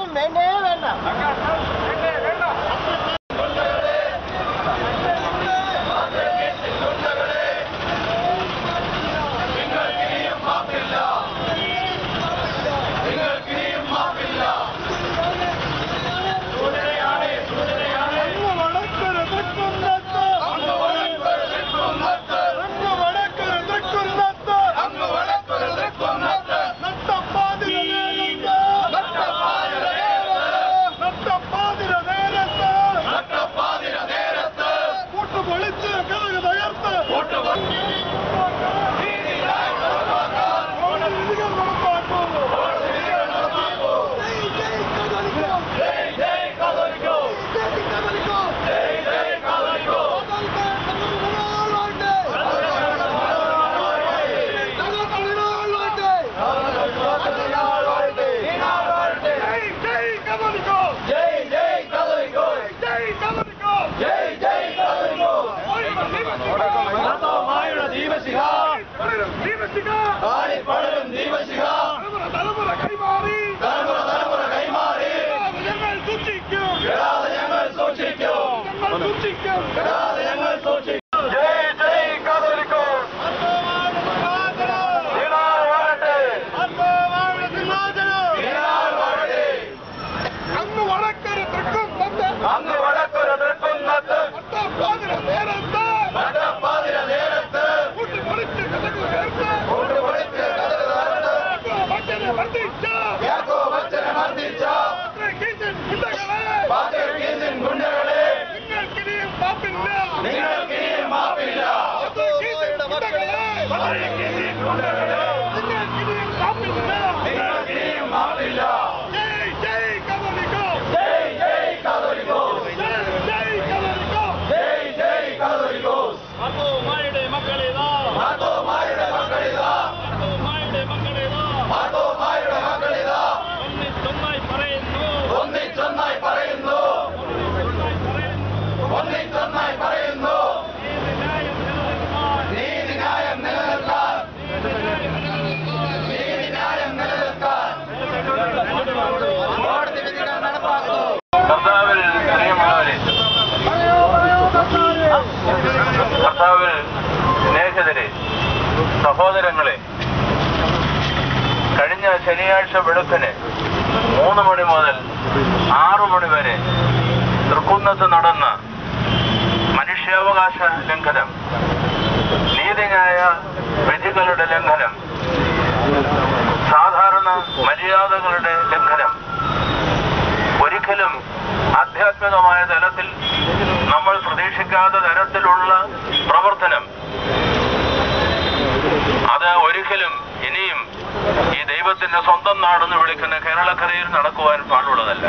സംഘർഷം വേണ്ടേ വേണ്ട അങ്ങ് വടക്കര തൃക്കുന്നത്ത് അങ്ങ് വടക്കൊരു തൃക്കുന്നത്ത് നട്ടപ്പാതിര നേരത്ത് നട്ടപ്പാതിര നേരത്ത് കൂട്ടിപ്പൊളിച്ച് കഥകൾ ചേർത്ത് കൊണ്ടുപൊളിച്ച് കഥക് താഴ്ത്ത് ഭക്തനെ വർദ്ധിച്ച യാക്കോ വച്ചനെ മർദ്ദിച്ച പാത്രികീശൻ ഗുണ്ടകളെ പാത്രക്കീസിൻ ഗുണ്ടകളെ നിങ്ങൾക്കിനിയും പാപ്പില്ല നിങ്ങൾക്കിനിയും മാപ്പില്ല പാത്രികീശൻ ഗുണ്ടകളെ പാത്രക്കീസിൻ ഗുണ്ടകളെ നിങ്ങൾക്കിനിയും പാപ്പില്ല നിങ്ങൾക്കിനിയും മാപ്പില്ല ജയ് ജയ് കദളിക്കോ ജയ് ജയ് കാതോലിക്കോസ് ജയ് ജയ് കദളിക്കോ ജയ് ജയ് കാതോലിക്കോസ് മാർത്തോമായുടെ മക്കളിതാ മാർത്തോമായുടെ മക്കളിതാ മാർത്തോമായുടെ മക്കളിതാ മാർത്തോമായുടെ മക്കളിതാ ഒന്നിച്ചൊന്നായി പറയുന്നു ഒന്നിച്ചൊന്നായി പറയുന്നു ഒന്നിച്ചൊന്നായി പറയുന്നു നീതിന്യായം നിലനിൽക്കാൻ നീതിന്യായം നിലനിൽക്കാൻ നീതിന്യായം നിലനിൽക്കാൻ കോടതി വിധികൾ നടപ്പാക്കുന്നു കർത്താവിൽ പ്രിയമുള്ളവരെ കർത്താവിൽ സ്നേഹിതരെ സഹോദരങ്ങളെ കഴിഞ്ഞ ശനിയാഴ്ച വെളുപ്പിന് മൂന്ന് മണി മുതൽ ആറു മണി വരെ തൃക്കുന്നത്ത് നടന്ന മനുഷ്യാവകാശ ലംഘനം നീതിന്യായ വിധികളുടെ ലംഘനം സാധാരണ മര്യാദകളുടെ ലംഘനം ഒരിക്കലും ആധ്യാത്മികമായ തലത്തിൽ നമ്മൾ പ്രതീക്ഷിക്കാത്ത തരത്തിലുള്ള പ്രവർത്തനം അത് ഒരിക്കലും ഇനിയും ഈ ദൈവത്തിന്റെ സ്വന്തം നാടെന്ന് വിളിക്കുന്ന കേരളക്കരയിൽ നടക്കുവാൻ പാടുള്ളതല്ല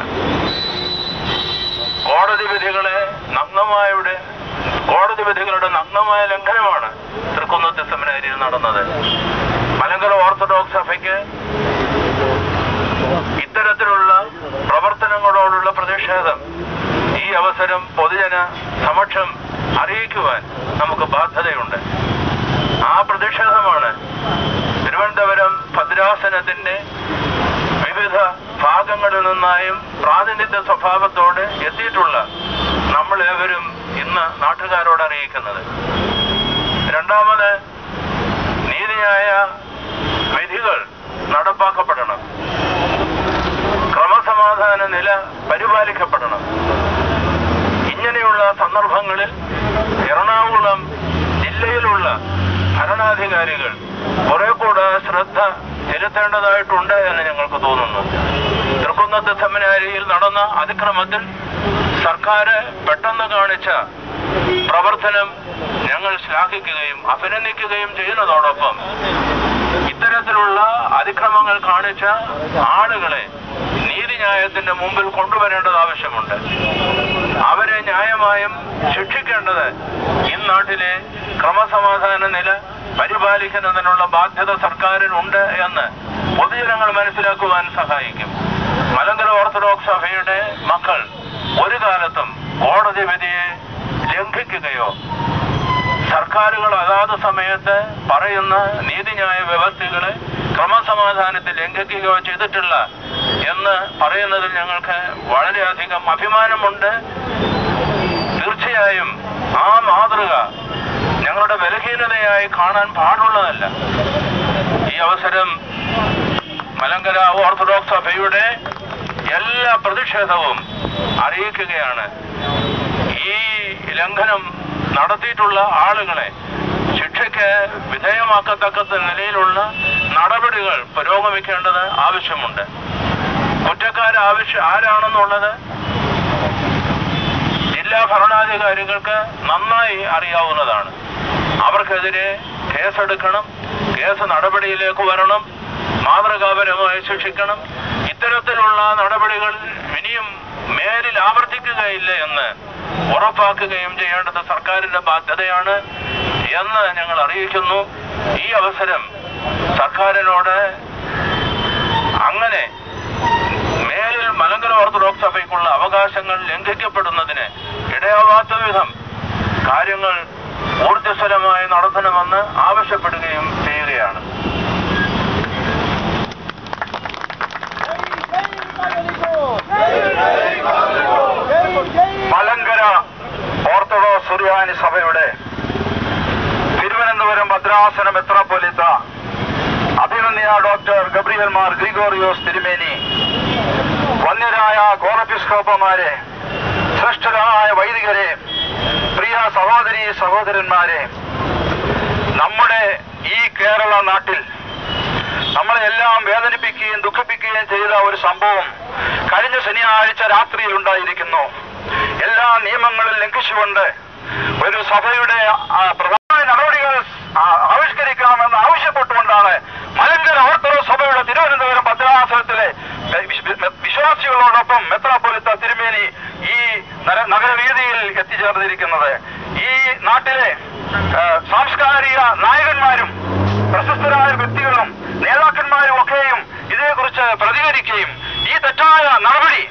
കോടതി വിധികളെ നഗ്നമായുടെ കോടതി വിധികളുടെ നഗ്നമായ ലംഘനമാണ് തൃക്കുന്നത്ത് സെമിനാരിയിൽ നടന്നത് മലങ്കര ഓർത്തഡോക്സ് സഭയ്ക്ക് ഇത്തരത്തിലുള്ള പ്രവർത്തനങ്ങളോടുള്ള പ്രതിഷേധം ഈ അവസരം പൊതുജന സമക്ഷം അറിയിക്കുവാൻ നമുക്ക് ബാധ്യതയുണ്ട് ആ പ്രതിഷേധമാണ് തിരുവനന്തപുരം ഭദ്രാസനത്തിന്റെ വിവിധ ഭാഗങ്ങളിൽ നിന്നായും പ്രാതിനിധ്യ സ്വഭാവത്തോടെ എത്തിയിട്ടുള്ള നമ്മൾ ഏവരും ഇന്ന് നാട്ടുകാരോട് അറിയിക്കുന്നത് രണ്ടാമത് നീതിയായ വിധികൾ നടപ്പാക്കപ്പെടണം ക്രമസമാധാന നില പരിപാലിക്കപ്പെടണം ഇങ്ങനെയുള്ള സന്ദർഭങ്ങളിൽ എറണാകുളം ജില്ലയിലുള്ള ഭരണാധികാരികൾ കുറെ കൂടെ ശ്രദ്ധ ചെലുത്തേണ്ടതായിട്ടുണ്ട് എന്ന് ഞങ്ങൾക്ക് തോന്നുന്നു തൃക്കുന്നത്ത് സെമിനാരിയിൽ നടന്ന അതിക്രമത്തിൽ സർക്കാർ പെട്ടെന്ന് കാണിച്ച പ്രവർത്തനം ഞങ്ങൾ ശ്ലാഘിക്കുകയും അഭിനന്ദിക്കുകയും ചെയ്യുന്നതോടൊപ്പം ഇത്തരത്തിലുള്ള അതിക്രമങ്ങൾ കാണിച്ച ആളുകളെ നീതിന്യായത്തിന്റെ മുമ്പിൽ കൊണ്ടുവരേണ്ടത് ആവശ്യമുണ്ട് അവരെ ന്യായമായും ശിക്ഷിക്കേണ്ടത് ഈ നാട്ടിലെ ക്രമസമാധാന നില പരിപാലിക്കുന്നതിനുള്ള ബാധ്യത സർക്കാരിനുണ്ട് എന്ന് പൊതുജനങ്ങൾ മനസ്സിലാക്കുവാൻ സഹായിക്കും മലങ്കര ഓർത്തഡോക്സ് സഭയുടെ മക്കൾ ഒരു കാലത്തും കോടതി വിധിയെ ലംഘിക്കുകയോ സർക്കാരുകൾ അതാത് സമയത്ത് പറയുന്ന നീതിന്യായ വ്യവസ്ഥകളെ ക്രമസമാധാനത്തെ ലംഘിക്കുകയോ ചെയ്തിട്ടില്ല എന്ന് പറയുന്നതിൽ ഞങ്ങൾക്ക് വളരെയധികം അഭിമാനമുണ്ട് തീർച്ചയായും ആ മാതൃക ഞങ്ങളുടെ ബലഹീനതയായി കാണാൻ പാടുള്ളതല്ല ഈ അവസരം മലങ്കര ഓർത്തഡോക്സ് സഭയുടെ എല്ലാ പ്രതിഷേധവും അറിയിക്കുകയാണ് ഈ ലംഘനം നടത്തിയിട്ടുള്ള ആളുകളെ ശിക്ഷയ്ക്ക് വിധേയമാക്കത്തക്ക നിലയിലുള്ള നടപടികൾ പുരോഗമിക്കേണ്ടത് ആവശ്യമുണ്ട് കുറ്റക്കാർ ആവശ്യം ആരാണെന്നുള്ളത് ജില്ലാ ഭരണാധികാരികൾക്ക് നന്നായി അറിയാവുന്നതാണ് അവർക്കെതിരെ കേസെടുക്കണം കേസ് നടപടിയിലേക്ക് വരണം മാതൃകാപരമായി ശിക്ഷിക്കണം ഇത്തരത്തിലുള്ള നടപടികൾ ഇനിയും മേലിൽ ആവർത്തിക്കുകയില്ല എന്ന് ഉറപ്പാക്കുകയും ചെയ്യേണ്ടത് സർക്കാരിന്റെ ബാധ്യതയാണ് എന്ന് ഞങ്ങൾ അറിയിക്കുന്നു ഈ അവസരം സർക്കാരിനോട് അങ്ങനെ മേലിൽ മലങ്കര ഓർത്തഡോക്സ് സഭയ്ക്കുള്ള അവകാശങ്ങൾ ലംഘിക്കപ്പെടുന്നതിന് ഇടയാവാത്ത വിധം കാര്യങ്ങൾ ഊർജ്ജസ്വലമായി നടത്തണമെന്ന് ആവശ്യപ്പെടുകയും ചെയ്യുകയാണ് മലങ്കര ഓർത്തഡോക്സ് സുറിയാനി സഭയുടെ തിരുവനന്തപുരം ഭദ്രാസന മെത്രാപ്പൊലിത്ത അഭിനന്ദിയ ഡോക്ടർ ഗബ്രിയൽ മാർ ഗ്രിഗോറിയോസ് തിരുമേനി വന്യരായ ഗോറപ്പിസ്കോപ്പമാരെ ശ്രേഷ്ഠരായ വൈദികരെ പ്രിയ സഹോദരി സഹോദരന്മാരെ നമ്മുടെ ഈ കേരള നാട്ടിൽ നമ്മളെ എല്ലാം വേദനിപ്പിക്കുകയും ദുഃഖിപ്പിക്കുകയും ചെയ്ത ഒരു സംഭവം കഴിഞ്ഞ ശനിയാഴ്ച രാത്രിയിൽ ഉണ്ടായിരിക്കുന്നു എല്ലാ നിയമങ്ങളും ലംഘിച്ചുകൊണ്ട് ഒരു സഭയുടെ ആ, പ്രധാന നടപടികൾ ആ, ആവിഷ്കരിക്കണമെന്ന് ആവശ്യപ്പെട്ടുകൊണ്ടാണ് മലങ്കര ഓർത്തഡോക്സ് സഭയുടെ തിരുവനന്തപുരം ഭദ്രാസനത്തിലെ എ, വിശ്- വി- വിശ്വാസികളോടൊപ്പം മെത്രാപ്പൊലിത്ത തിരുമേനി ഈ നര- നഗരവീതിയിൽ എത്തിച്ചേർന്നിരിക്കുന്നത് ഈ നാട്ടിലെ ആ, സാംസ്കാരിക നായകന്മാരും പ്രശസ്തരായ വ്യക്തികളും നേതാക്കന്മാരും ഒക്കെയും ഇതേക്കുറിച്ച് പ്രതികരിക്കുകയും ഈ തെറ്റായ നടപടി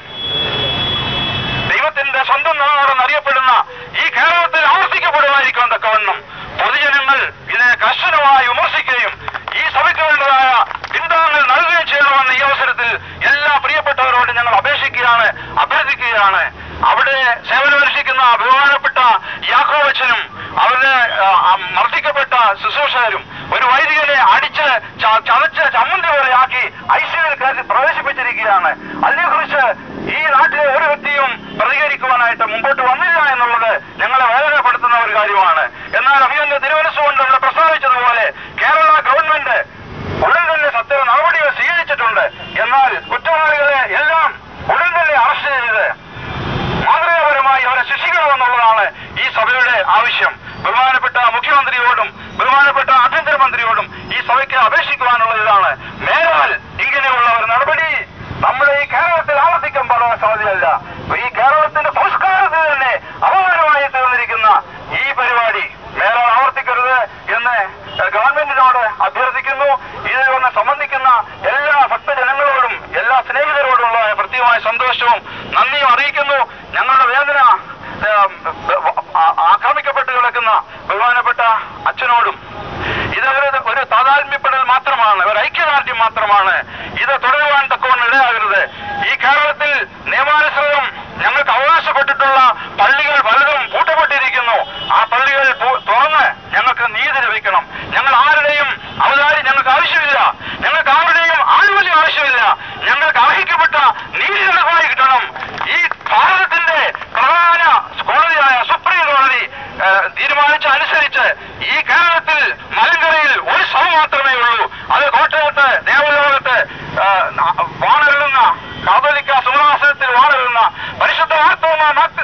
ദൈവത്തിന്റെ സ്വന്തം നാടെന്ന് അറിയപ്പെടുന്ന ഈ കേരളത്തിൽ ആവർത്തിക്കപ്പെടുമായിരിക്കും തക്കവണ്ണം പൊതുജനങ്ങൾ ഇതിനെ കർശനമായി വിമർശിക്കുകയും ഈ സഭയ്ക്ക് വേണ്ടതായ പിന്താങ്ങൽ നൽകുകയും ചെയ്യണമെന്ന് ഈ അവസരത്തിൽ എല്ലാ പ്രിയപ്പെട്ടവരോടും ഞങ്ങൾ അപേക്ഷിക്കുകയാണ് അഭ്യർത്ഥിക്കുകയാണ് അവിടെ സേവനമനുഷ്ഠിക്കുന്ന ബഹുമാനപ്പെട്ട യാക്കോവച്ചനും അവരുടെ ആ, ആ, മർദ്ദിക്കപ്പെട്ട ശുശ്രൂഷകരും ഒരു വൈദികനെ അടിച്ച് ച- ചതച്ച് ചമ്മന്തി പോലെ ആക്കി ഐ സിയുവിൽ കയറ്റി പ്രവേശിപ്പിച്ചിരിക്കുകയാണ് അതിനെക്കുറിച്ച് ഈ നാട്ടിലെ ഒരു വ്യക്തിയും പ്രതികരിക്കുവാനായിട്ട് മുമ്പോട്ട് വന്നില്ല എന്നുള്ളത് ഞങ്ങളെ വേദനപ്പെടുത്തുന്ന ഒരു കാര്യമാണ് എന്നാൽ അഭിനന്ദ തിരുവനന്തപുരം ഇവിടെ പ്രസ്താവിച്ചതുപോലെ കേരള ഗവൺമെന്റ് ഉടൻ തന്നെ സത്യ നടപടികൾ സ്വീകരിച്ചിട്ടുണ്ട് എന്നാൽ കുറ്റവാളികളെ എല്ലാം ഉടൻ തന്നെ അറസ്റ്റ് ചെയ്ത് മാതൃകാപരമായി അവരെ ശിക്ഷിക്കണമെന്നുള്ളതാണ് ഈ സഭയുടെ ആവശ്യം ബഹുമാനപ്പെട്ട മുഖ്യമന്ത്രിയോടും ബഹുമാനപ്പെട്ട ആഭ്യന്തരമന്ത്രിയോടും ഈ സഭയ്ക്ക് അപേക്ഷിക്കുവാനുള്ള ഇതാണ് മേലാൽ ഇങ്ങനെയുള്ള ഒരു നടപടി നമ്മുടെ ഈ കേരളത്തിൽ ആവർത്തിക്കാൻ പാടാൻ സാധ്യമല്ല ഈ കേരളത്തിന്റെ സംസ്കാരത്തിൽ തന്നെ അപമാനമായി തീർന്നിരിക്കുന്ന ഈ പരിപാടി മേലാൽ ആവർത്തിക്കരുത് എന്ന് ഏഹ്, ഗവൺമെന്റിനോട് അഭ്യർത്ഥിക്കുന്നു ഇതിൽ വന്ന് സംബന്ധിക്കുന്ന എല്ലാ ഭക്തജനങ്ങളോടും എല്ലാ സ്നേഹിതരോടുമുള്ള പ്രത്യേകമായ സന്തോഷവും നന്ദിയും അറിയിക്കുന്നു ഞങ്ങളുടെ വേദന ഏഹ്, ആ- ആക്രമിക്കപ്പെട്ട് കിടക്കുന്ന ബഹുമാനപ്പെട്ട അച്ഛനോടും ഇത് ഒരു ഒരു താതാത്മ്യപ്പെടൽ മാത്രമാണ് ഒരു ഐക്യദാർഢ്യം മാത്രമാണ് ഇത് തുടരുവാൻ തക്കവണ്ണം ഇടയാകരുത് ഈ കേരളത്തിൽ നിയമാനുസൃതം ഞങ്ങൾക്ക് അവകാശപ്പെട്ടിട്ടുള്ള പള്ളികൾ പലതും പൂട്ടപ്പെട്ടിരിക്കുന്നു ആ പള്ളികൾ പു- തുറന്ന് ഞങ്ങൾക്ക് നീതി ലഭിക്കണം ഞങ്ങൾ ആരുടെയും അവതാരി ഞങ്ങൾക്ക് ആവശ്യമില്ല ഞങ്ങൾക്ക് ആരുടെയും ആനുകൂല്യം ആവശ്യമില്ല ഞങ്ങൾക്ക് അർഹിക്കപ്പെട്ട നീതി നടപ്പായി കിട്ടണം ഈ ഭാരതത്തിന്റെ പ്രധാന കോടതിയായ സുപ്രീം കോടതി ഏഹ്, തീരുമാനിച്ച അനുസരിച്ച് ഈ കേരളത്തിൽ മലങ്കരയിൽ ഒരു സഭ മാത്രമേ ഉള്ളൂ അത് കോട്ടയത്ത് ദേവലോകത്ത് ഏഹ്, ന- വാണരുളുന്ന കാതോലിക്ക സിംഹാസനത്തിൽ വാണരുളുന്ന പരിശുദ്ധ മാർത്തോമ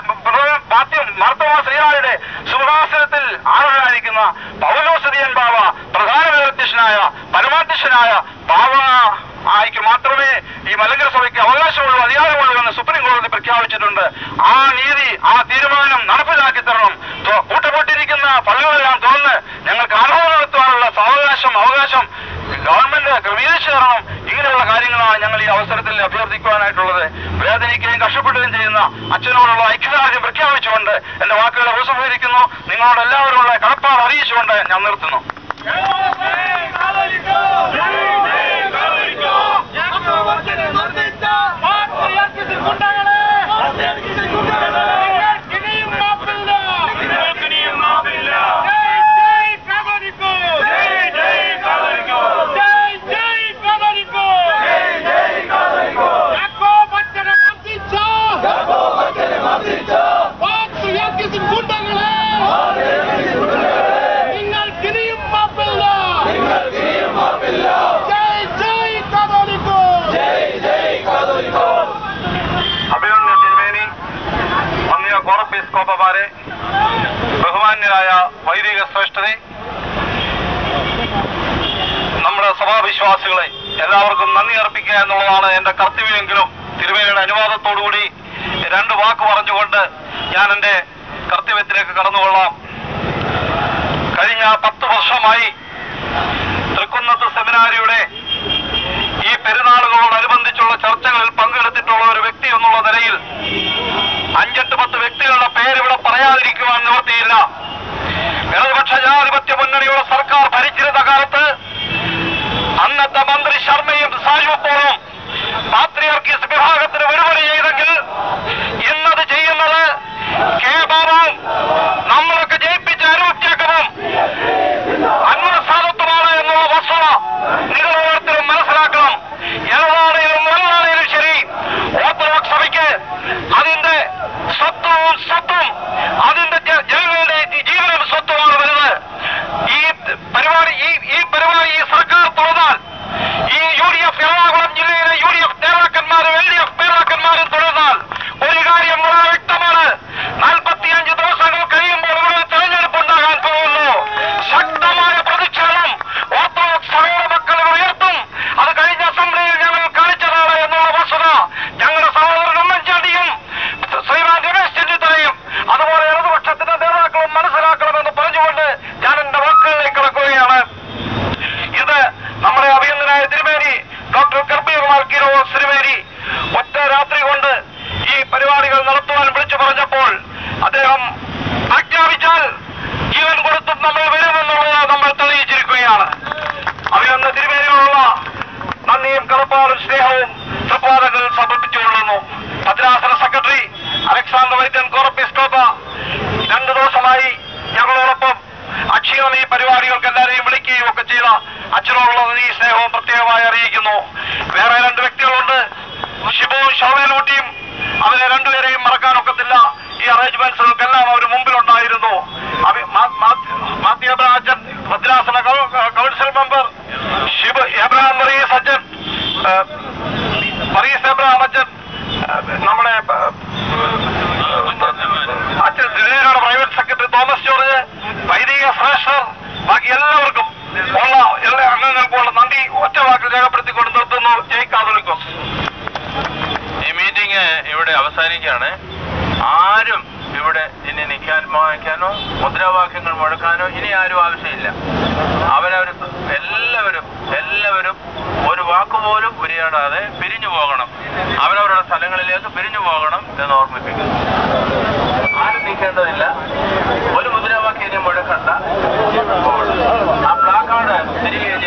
പാത്യം മാർത്തോമ ശ്രീനായുടെ സിംഹാസനത്തിൽ ആളുകളായിരിക്കുന്ന പൗലോസതിയൻ ബാവ പ്രധാന അധ്യക്ഷനായ പരമാധ്യക്ഷനായ ബാവ ആയിക്ക് മാത്രമേ ഈ മലങ്കര സഭയ്ക്ക് അവകാശമുള്ളൂ അധികാരമുള്ളൂ എന്ന് സുപ്രീം കോടതി പ്രഖ്യാപിച്ചിട്ടുണ്ട് ആ നീതി ആ തീരുമാനം നടപ്പിലാക്കി തരണം തൊ- പൂട്ടപ്പെട്ടിരിക്കുന്ന പള്ളികളെല്ലാം തുറന്ന് ഞങ്ങൾക്ക് ആരാധന നടത്തുവാനുള്ള സാവകാശം അവകാശം ഗവൺമെന്റ് ക്രമീകരിച്ചു തരണം ഇങ്ങനെയുള്ള കാര്യങ്ങളാണ് ഞങ്ങൾ ഈ അവസരത്തിൽ അഭ്യർത്ഥിക്കുവാനായിട്ടുള്ളത് വേദനിക്കുകയും കഷ്ടപ്പെടുകയും ചെയ്യുന്ന അച്ഛനോടുള്ള ഐക്യദാർഢ്യം പ്രഖ്യാപിച്ചുകൊണ്ട് എന്റെ വാക്കുകളെ ഉപസംഹരിക്കുന്നു നിങ്ങളോട് എല്ലാവരുമുള്ള കടപ്പാട് അറിയിച്ചുകൊണ്ട് ഞാൻ നിർത്തുന്നു കേരളത്തെ ആദരിക്കൂ ഗുണ്ടകളെ നിങ്ങൾക്കിനിയും മാപ്പില്ല നിങ്ങൾക്കിനിയും മാപ്പില്ല ജയ് ജയ് കാതോലിക്കോ ജയ് ജയ് കാതോലിക്കോ ജയ് ജയ് കാതോലിക്കോ ജയ് ജയ് കാതോലിക്കോ യാക്കോ ബച്ചനെ മർദ്ദിച്ചോ യാക്കോ ബച്ചനെ മർദ്ദിച്ചോ പാത്തു യാക്കിസിൻ ഗുണ്ടകളെ നിങ്ങൾക്കിനിയും മാപ്പില്ല നിങ്ങൾക്കിനിയും മാപ്പില്ല ജയ് ജയ് കാതോലിക്കോ ജയ് ജയ് കാതോലിക്കോ അഭിനന്ദ തിരുമേനി വന്നിയ കോറപ്പീസ്കോപ്പമാരെ ബഹുമാന്യരായ വൈദിക ശ്രേഷ്ഠരെ നമ്മുടെ സഭാവിശ്വാസികളെ എല്ലാവർക്കും നന്ദി അർപ്പിക്കുക എന്നുള്ളതാണ് എന്റെ കർത്തവ്യമെങ്കിലും തിരുമേനിയുടെ അനുവാദത്തോടുകൂടി രണ്ട് വാക്ക് പറഞ്ഞുകൊണ്ട് ഞാൻ എന്റെ കർത്തവ്യത്തിലേക്ക് കടന്നുകൊള്ളാം കഴിഞ്ഞ പത്ത് വർഷമായി തൃക്കുന്നത്ത് സെമിനാരിയുടെ ഈ പെരുന്നാളുകളോടനുബന്ധിച്ചുള്ള ചർച്ചകളിൽ പങ്കെടുത്തിട്ടുള്ള ഒരു വ്യക്തി എന്നുള്ള നിലയിൽ അഞ്ചെട്ട് പത്ത് വ്യക്തികളുടെ പേര് ഇവിടെ പറയാതിരിക്കുവാൻ നിവൃത്തിയില്ല ഇടതുപക്ഷ ജനാധിപത്യ മുന്നണിയുടെ സർക്കാർ ഭരിച്ചിരുന്ന കാലത്ത് അന്നത്തെ മന്ത്രി ശർമ്മയും സാജു പോളും പാത്രിയർക്കീസ് വിഭാഗത്തിന് ഒരുപടി ചെയ്തെങ്കിൽ ഇന്നത് ചെയ്യുന്നത് കെ ബാബുവും നമ്മളൊക്കെ ജയിപ്പിച്ച അരൂപ് ജേക്കബും അന്വസാദത്വമാണ് എന്നുള്ള വസ്തുത നിങ്ങൾ ഓരോരുത്തരും മനസ്സിലാക്കണം ഏതാണേലും നല്ലതാണേലും ശരി ഓർത്തഡോക്സ് സഭയ്ക്ക് അതിന്റെ സ്വത്വവും സ്വത്തും അതിന്റെ ജ- ജനങ്ങളുടെ ജീവനും സ്വത്തുമാണ് വരുന്നത് ഈ പരിപാടി ഈ ഈ പരിപാടി ഈ സർക്കാർ തുടർന്നാൽ ഈ യു ഡി എഫ് എറണാകുളം ജില്ലയിലെ യു ഡി എഫ് നേതാക്കന്മാരും എൽ ഡി എഫ് നേതാക്കന്മാരും തുടർന്നാൽ ഒരു കാര്യം വളരെ വ്യക്തമാണ് നാൽപ്പത്തിയഞ്ച് ദിവസങ്ങൾ കഴിയുമ്പോൾ ഇവിടെ ഒരു തെരഞ്ഞെടുപ്പ് ഉണ്ടാകാൻ പോകുന്നു ശക്തമായ പ്രതിഷേധം ഓർത്തഡോക്സ് സഭയുടെ മക്കൾ ഉയർത്തും അത് കഴിഞ്ഞ അസംബ്ലിയിൽ ഞങ്ങൾ കാണിച്ചതാണ് എന്നുള്ള വസ്തുത ഞങ്ങളുടെ സഹോദരൻ ഉമ്മൻചാണ്ടിയും ശ്രീമാൻ രമേശ് ചെന്നിത്തലയും അതുപോലെ ഇടതുപക്ഷത്തിന്റെ നേതാക്കളും മനസ്സിലാക്കണമെന്ന് പറഞ്ഞുകൊണ്ട് ഞാൻ എന്റെ വാക്കുകളിലേക്ക് കടക്കുകയാണ് ഇത് നമ്മുടെ അഭിനന്ദനായ തിരുമേനി ഡോക്ടർ കർബീർമാർ കിരോ തിരുമേനി ഒറ്റ രാത്രി കൊണ്ട് ഈ പരിപാടികൾ നടത്തുവാൻ വിളിച്ചു പറഞ്ഞപ്പോൾ അദ്ദേഹം ആജ്ഞാപിച്ചാൽ ജീവൻ കൊടുത്തും നമ്മൾ വരുമെന്നുള്ളത് നമ്മൾ തെളിയിച്ചിരിക്കുകയാണ് അഭിനന്ദ തിരുമേനിയോടുള്ള നന്ദിയും കടപ്പാടും സ്നേഹവും തൃപ്പാദങ്ങൾ സമർപ്പിച്ചുകൊള്ളുന്നു ഭദ്രാസന സെക്രട്ടറി അലക്സാണ്ടർ വൈദ്യൻ കോറപ്പിസ്കോപ്പ രണ്ടു ദിവസമായി ഞങ്ങളോടൊപ്പം അക്ഷീണം ഈ പരിപാടികൾക്ക് എല്ലാവരെയും വിളിക്കുകയും ഒക്കെ ചെയ്ത അച്ഛനോടുള്ള ഈ സ്നേഹവും പ്രത്യേകമായി അറിയിക്കുന്നു വേറെ രണ്ട് വ്യക്തികളുണ്ട് ഷിബുവും ഷോവേലൂട്ടിയും അവരെ രണ്ടുപേരെയും മറക്കാനൊക്കത്തില്ല ഈ അറേഞ്ച്മെന്റ്സുകൾക്കെല്ലാം അവർ മുമ്പിലുണ്ടായിരുന്നു അവി- മാ- മാ- മാത്യു എബ്രഹാം അച്ഛൻ ഭദ്രാസന കൗ- കൗൺസിൽ മെമ്പർ ഷിബ് എബ്രഹാം മറീസ് അച്ഛൻ ഏ, മറീസ് എബ്രഹാം അച്ഛൻ ഏ, നമ്മുടെ ഏ, അച്ഛൻ ദിലീനയുടെ പ്രൈവറ്റ് സെക്രട്ടറി തോമസ് ജോർജ് വൈദിക ശ്രേഷ്ഠർ ബാക്കി എല്ലാവർക്കും ഉള്ള എല്ലാ അംഗങ്ങൾക്കുമുള്ള നന്ദി ഒറ്റ വാക്കിൽ രേഖപ്പെടുത്തിക്കൊണ്ട് നിർത്തുന്നു ജയ് കാതോലിക്കോസ് ഈ മീറ്റിംഗ് ഇവിടെ അവസാനിക്കുകയാണ് ആരും ഇവിടെ ഇനി നിൽക്കാനോ വയ്ക്കാനോ മുദ്രാവാക്യങ്ങൾ മുഴക്കാനോ ഇനി ആരും ആവശ്യമില്ല അവരവർ എല്ലാവരും എല്ലാവരും ഒരു വാക്കുപോലും ഉരിയാടാതെ പിരിഞ്ഞു പോകണം അവരവരുടെ സ്ഥലങ്ങളിലേക്ക് പിരിഞ്ഞു പോകണം എന്ന് ഓർമ്മിപ്പിക്കുന്നു ആരും നിൽക്കേണ്ടതില്ല ഒരു മുദ്രാവാക്യം ഇനി മുഴക്കണ്ട ആ പ്ലാക്കാർഡ് തിരികെ